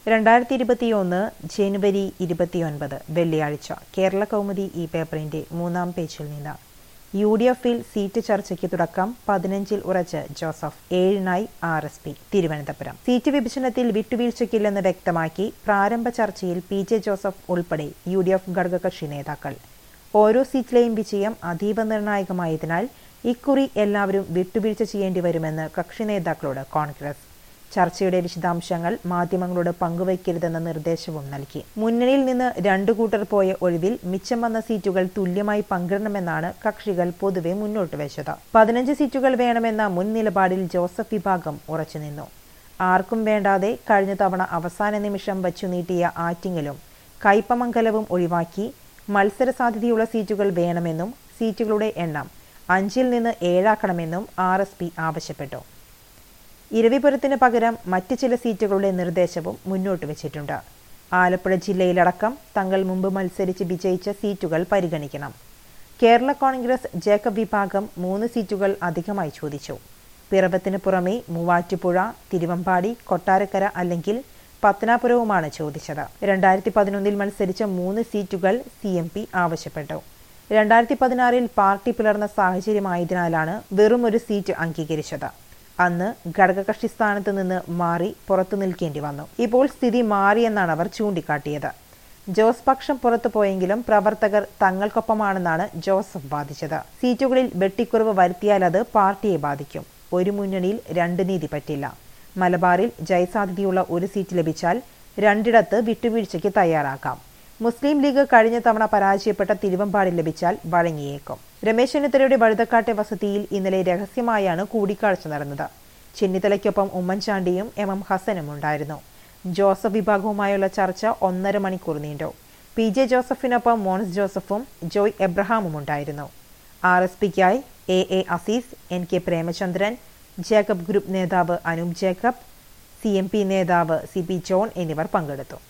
രണ്ടായിരത്തി ഇരുപത്തിയൊന്ന് ജനുവരി ഇരുപത്തിയൊൻപത് വെള്ളിയാഴ്ച കേരള കൗമുദി ഈ പേപ്പറിന്റെ മൂന്നാം പേജിൽ നിന്ന് യു ഡി എഫിൽ സീറ്റ് ചർച്ചയ്ക്ക് തുടക്കം പതിനഞ്ചിൽ ഉറച്ച് ജോസഫ് ഏഴിനായി R S P Thiruvananthapuram seat വിഭജനത്തിൽ വിട്ടുവീഴ്ചയ്ക്കില്ലെന്ന് വ്യക്തമാക്കി പ്രാരംഭ ചർച്ചയിൽ പി ജെ ജോസഫ് ഉൾപ്പെടെ യു ഡി എഫ് ഘടകകക്ഷി നേതാക്കൾ ഓരോ സീറ്റിലെയും വിജയം അതീവ നിർണായകമായതിനാൽ ഇക്കുറി എല്ലാവരും വിട്ടുവീഴ്ച ചെയ്യേണ്ടി വരുമെന്ന് കക്ഷി നേതാക്കളോട് കോൺഗ്രസ് ചർച്ചയുടെ വിശദാംശങ്ങൾ മാധ്യമങ്ങളോട് പങ്കുവയ്ക്കരുതെന്ന നിർദ്ദേശവും നൽകി മുന്നണിയിൽ നിന്ന് രണ്ടു കൂട്ടർ പോയ ഒഴിവിൽ മിച്ചം വന്ന സീറ്റുകൾ തുല്യമായി പങ്കിടണമെന്നാണ് കക്ഷികൾ പൊതുവെ മുന്നോട്ട് വെച്ചത് പതിനഞ്ച് സീറ്റുകൾ വേണമെന്ന മുൻ നിലപാടിൽ ജോസഫ് വിഭാഗം ഉറച്ചുനിന്നു ആർക്കും വേണ്ടാതെ കഴിഞ്ഞ തവണ അവസാന നിമിഷം വച്ചു നീട്ടിയ ആറ്റിങ്ങലും കയ്പമംഗലവും ഒഴിവാക്കി മത്സര സാധ്യതയുള്ള സീറ്റുകൾ വേണമെന്നും സീറ്റുകളുടെ എണ്ണം അഞ്ചിൽ നിന്ന് ഏഴാക്കണമെന്നും ആർ എസ് പി ആവശ്യപ്പെട്ടു ഇരവിപുരത്തിന് പകരം മറ്റ് ചില സീറ്റുകളുടെ നിർദ്ദേശവും മുന്നോട്ട് വെച്ചിട്ടുണ്ട് ആലപ്പുഴ ജില്ലയിലടക്കം തങ്ങൾ മുമ്പ് മത്സരിച്ച് വിജയിച്ച സീറ്റുകൾ പരിഗണിക്കണം കേരള കോൺഗ്രസ് ജേക്കബ് വിഭാഗം മൂന്ന് സീറ്റുകൾ അധികമായി ചോദിച്ചു പിറവത്തിന് പുറമെ മൂവാറ്റുപുഴ തിരുവമ്പാടി കൊട്ടാരക്കര അല്ലെങ്കിൽ പത്തനാപുരവുമാണ് ചോദിച്ചത് രണ്ടായിരത്തി പതിനൊന്നിൽ മത്സരിച്ച മൂന്ന് സീറ്റുകൾ സി എം പി ആവശ്യപ്പെട്ടു രണ്ടായിരത്തി പതിനാറിൽ പാർട്ടി പിളർന്ന സാഹചര്യമായതിനാലാണ് വെറും ഒരു സീറ്റ് അംഗീകരിച്ചത് അന്ന് ഘടകകക്ഷി സ്ഥാനത്ത് നിന്ന് മാറി പുറത്തു നിൽക്കേണ്ടി വന്നു ഇപ്പോൾ സ്ഥിതി മാറിയെന്നാണ് അവർ ചൂണ്ടിക്കാട്ടിയത് ജോസ് പക്ഷം പുറത്തു പോയെങ്കിലും പ്രവർത്തകർ തങ്ങൾക്കൊപ്പമാണെന്നാണ് ജോസഫ് ബാധിച്ചത് സീറ്റുകളിൽ വെട്ടിക്കുറവ് വരുത്തിയാൽ അത് പാർട്ടിയെ ബാധിക്കും ഒരു മുന്നണിയിൽ രണ്ട് നീതി പറ്റില്ല മലബാറിൽ ജയസാധ്യതയുള്ള ഒരു സീറ്റ് ലഭിച്ചാൽ രണ്ടിടത്ത് വിട്ടുവീഴ്ചയ്ക്ക് തയ്യാറാക്കാം മുസ്ലിം ലീഗ് കഴിഞ്ഞ തവണ പരാജയപ്പെട്ട തിരുവമ്പാടി ലഭിച്ചാൽ വഴങ്ങിയേക്കും രമേശ് ചെന്നിത്തലയുടെ വഴുതക്കാട്ടെ വസതിയിൽ ഇന്നലെ രഹസ്യമായാണ് കൂടിക്കാഴ്ച നടന്നത് ചെന്നിത്തലയ്ക്കൊപ്പം ഉമ്മൻചാണ്ടിയും എം എം ഹസനും ഉണ്ടായിരുന്നു ജോസഫ് വിഭാഗവുമായുള്ള ചർച്ച ഒന്നര മണിക്കൂർ നീണ്ടു പി ജെ ജോസഫിനൊപ്പം മോൻസ് ജോസഫും ജോയ് എബ്രഹാമും ഉണ്ടായിരുന്നു ആർ എസ് പിക്കായി A A Azeez N K Premachandran Jacob group നേതാവ് Anoop Jacob C M P നേതാവ് സി പി ജോൺ എന്നിവർ പങ്കെടുത്തു